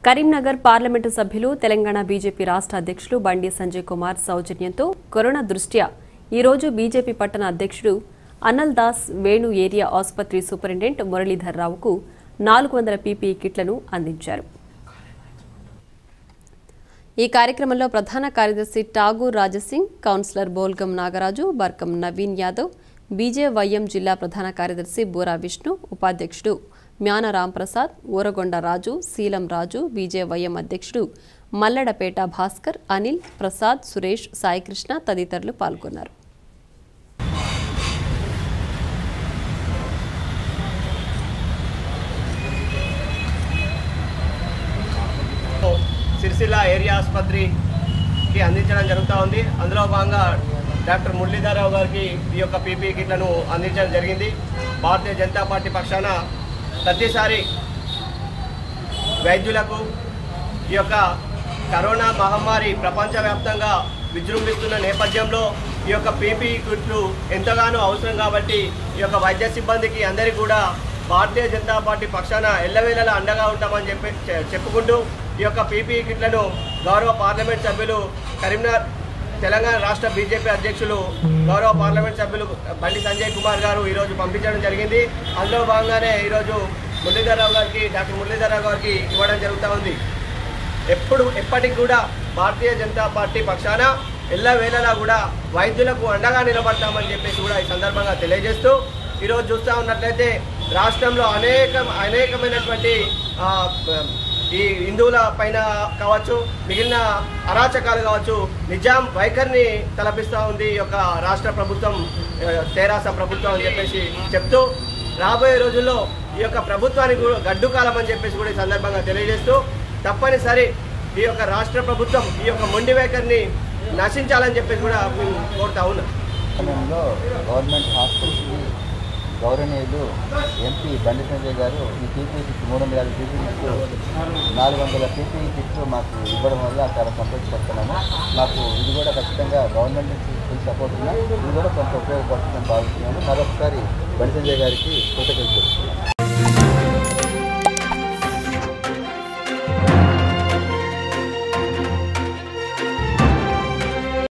Karimnagar parliament సభ్యులు Telangana BJP రాష్ట్ర అధ్యక్షులు బండి సంజయ్ కుమార్ సౌజన్యంతో కరోనా దృష్ట్యా ఈరోజు బీజేపీ పట్టణ అధ్యక్షుడు అన్నల్ దాస్ వేణు ఏరియా ఆసుపత్రి సూపరింటెండెంట్ మురళీధర్ రావుకు నాలుగు వందల పీపీఈ కిట్లను అందించారు ఈ కార్యక్రమంలో ప్రధాన కార్యదర్శి ఠాగూర్ రాజసింగ్ కౌన్సిలర్ బోల్గం నాగరాజు బర్కం నవీన్ యాదవ్ బీజేవైఎం జిల్లా ప్రధాన కార్యదర్శి బూరా విష్ణు ఉపాధ్యక్షుడు మ్యాన రాంప్రసాద్ ఊరగొండ రాజు శీలం రాజు బీజేవైఎం అధ్యక్షుడు మల్లడపేట భాస్కర్ అనిల్ ప్రసాద్ సురేష్ సాయికృష్ణ తదితరులు పాల్గొన్నారు సిరిసిల్ల ఏరియా ఆసుపత్రికి అందించడం జరుగుతూ ఉంది అందులో భాగంగా డాక్టర్ మురళీధరరావు గారికి ఈ యొక్క పీపీ కిట్లను అందించడం జరిగింది భారతీయ జనతా పార్టీ పక్షాన ప్రతిసారి వైద్యులకు ఈ యొక్క కరోనా మహమ్మారి ప్రపంచవ్యాప్తంగా విజృంభిస్తున్న నేపథ్యంలో ఈ యొక్క పీపీ కిట్లు ఎంతగానో అవసరం కాబట్టి ఈ యొక్క వైద్య సిబ్బందికి అందరికీ కూడా భారతీయ జనతా పార్టీ పక్షాన ఎల్లవేళలా అండగా ఉంటామని చెప్పి చె- చెప్పుకుంటూ ఈ యొక్క పీపీ కిట్లను గౌరవ పార్లమెంట్ సభ్యులు కరీంనగర్ తెలంగాణ రాష్ట్ర బీజేపీ అధ్యక్షులు గౌరవ పార్లమెంట్ సభ్యులు బండి సంజయ్ కుమార్ గారు ఈరోజు పంపించడం జరిగింది అందులో భాగంగానే ఈరోజు మురళీధరరావు గారికి డాక్టర్ మురళీధరరావు గారికి ఇవ్వడం జరుగుతూ ఉంది ఎప్పుడు ఎప్పటికి కూడా భారతీయ జనతా పార్టీ పక్షాన ఎల్ల వేళలా కూడా వైద్యులకు అండగా నిలబడతామని చెప్పేసి కూడా ఈ సందర్భంగా తెలియజేస్తూ ఈరోజు చూస్తూ ఉన్నట్లయితే రాష్ట్రంలో అనేక అనేకమైనటువంటి ఆ, ఈ హిందువుల పైన కావచ్చు మిగిలిన అరాచకాలు కావచ్చు నిజాం వైఖరిని తలపిస్తూ ఉంది ఈ యొక్క రాష్ట్ర ప్రభుత్వం ఆ, తెరాస ప్రభుత్వం అని చెప్పేసి చెప్తూ రాబోయే రోజుల్లో ఈ యొక్క ప్రభుత్వానికి కూడా గడ్డు కాలం అని చెప్పేసి కూడా ఈ సందర్భంగా తెలియజేస్తూ తప్పనిసరి ఈ యొక్క రాష్ట్ర ప్రభుత్వం ఈ యొక్క మొండి వైఖరిని నశించాలని చెప్పేసి కూడా మేము కోరుతా ఉన్నాం సమయంలో గవర్నమెంట్ హాస్పిటల్కి గౌరవనీయులు ఎంపీ బండి సంజయ్ గారు ఈ పీపీ కిట్ మూడు వందల యాభై పీపీ కిట్లు నాలుగు వందల పీపీ కిట్లు మాకు ఇవ్వడం వల్ల చాలా సంతోషపడుతున్నాము మాకు ఇది కూడా ఖచ్చితంగా గవర్నమెంట్ నుంచి ఫుల్ సపోర్ట్ ఉన్నా ఇది కూడా కొంత ఉపయోగపడుతుందని భావిస్తున్నాము మరొకసారి బండి సంజయ్ గారికి కృతజ్ఞతలు తెలుపుతున్నాను